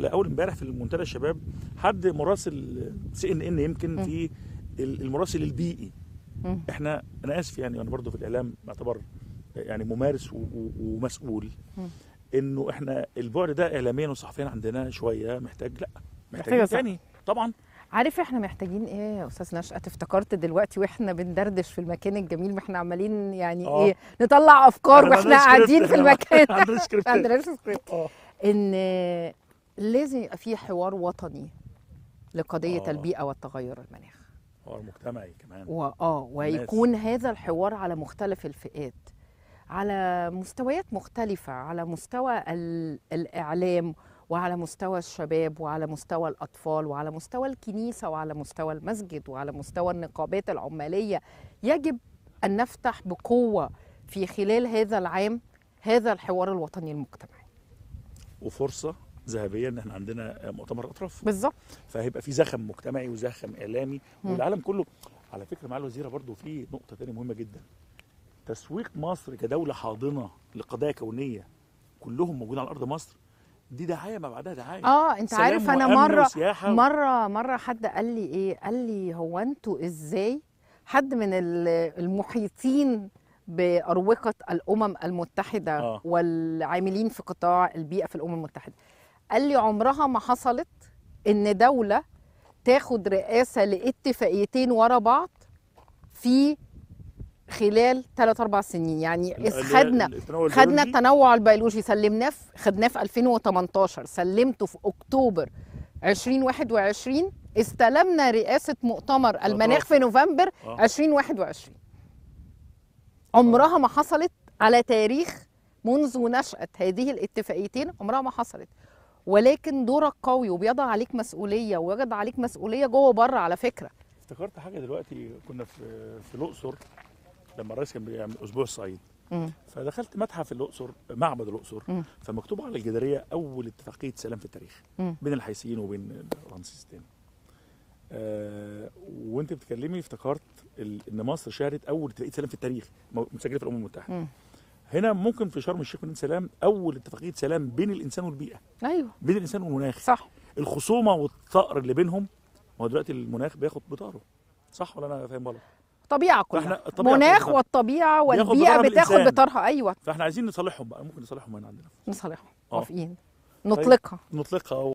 لا اول امبارح في منتدى الشباب حد مراسل سي ان ان يمكن مم. في ال- المراسل البيئي مم. احنا انا اسف يعني انا برضو في الاعلام بعتبر يعني ممارس و- و- ومسؤول مم. انه احنا البعد ده اعلاميا وصحفيا عندنا شويه محتاج لا محتاج محتاجين صح. تاني طبعا عارف احنا محتاجين ايه يا استاذ نشأت افتكرت دلوقتي واحنا بندردش في المكان الجميل ما احنا عمالين يعني آه. ايه نطلع افكار إحنا ما واحنا عندناش قاعدين سكريبت، في إحنا ما- المكان ما عندناش سكريبت. ما عندناش سكريبت اه ان لازم يبقى في حوار وطني لقضيه آه. البيئه والتغير المناخ حوار مجتمعي كمان واه ويكون هذا الحوار على مختلف الفئات على مستويات مختلفة على مستوى ال- الإعلام وعلى مستوى الشباب وعلى مستوى الأطفال وعلى مستوى الكنيسة وعلى مستوى المسجد وعلى مستوى النقابات العمالية يجب أن نفتح بقوة في خلال هذا العام هذا الحوار الوطني المجتمعي وفرصه ذهبيه ان احنا عندنا مؤتمر اطراف بالظبط فهيبقى في زخم مجتمعي وزخم اعلامي مم. والعالم كله على فكره مع الوزيره برضو في نقطه تانية مهمه جدا تسويق مصر كدوله حاضنه لقضايا كونيه كلهم موجودين على ارض مصر دي دعايه ما بعدها دعايه اه انت سلام عارف انا وأمن مره وسياحة و- مره مره حد قال لي ايه قال لي هو انتوا ازاي حد من ال- المحيطين باروقه الامم المتحده آه. والعاملين في قطاع البيئه في الامم المتحده قال لي عمرها ما حصلت ان دوله تاخد رئاسه لاتفاقيتين ورا بعض في خلال 3 4 سنين يعني اللي هي خدنا التنوع خدنا البيولوجي. التنوع البيولوجي سلمناه في خدناه في 2018 سلمته في اكتوبر 2021 استلمنا رئاسه مؤتمر المناخ في نوفمبر آه. 2021 عمرها ما حصلت على تاريخ منذ نشأة هذه الاتفاقيتين عمرها ما حصلت ولكن دورك قوي وبيضع عليك مسؤولية ويضع عليك مسؤولية جوه بره على فكرة افتكرت حاجه دلوقتي كنا في في الاقصر لما الرئيس كان بيعمل اسبوع الصعيد مم. فدخلت متحف الاقصر معبد الاقصر مم. فمكتوب على الجداريه اول اتفاقيه سلام في التاريخ مم. بين الحيثيين وبين رمسيس الثاني آه وانت بتتكلمي افتكرت ال- ان مصر شهدت اول اتفاقيه سلام في التاريخ مو- مسجله في الامم المتحده مم. هنا ممكن في شرم الشيخ مدينه سلام اول اتفاقيه سلام بين الانسان والبيئه ايوه بين الانسان والمناخ صح الخصومه والثأر اللي بينهم ما هو دلوقتي المناخ بياخد بطاره صح ولا انا فاهم غلط طبيعة كلها فإحنا الطبيعة مناخ كلها. والطبيعة بياخد والبيئة بطارها من بتاخد الإنسان. بطارها أيوة فاحنا عايزين نصالحهم بقى ممكن نصالحهم هنا عندنا نصالحهم آه. موافقين نطلقها نطلقها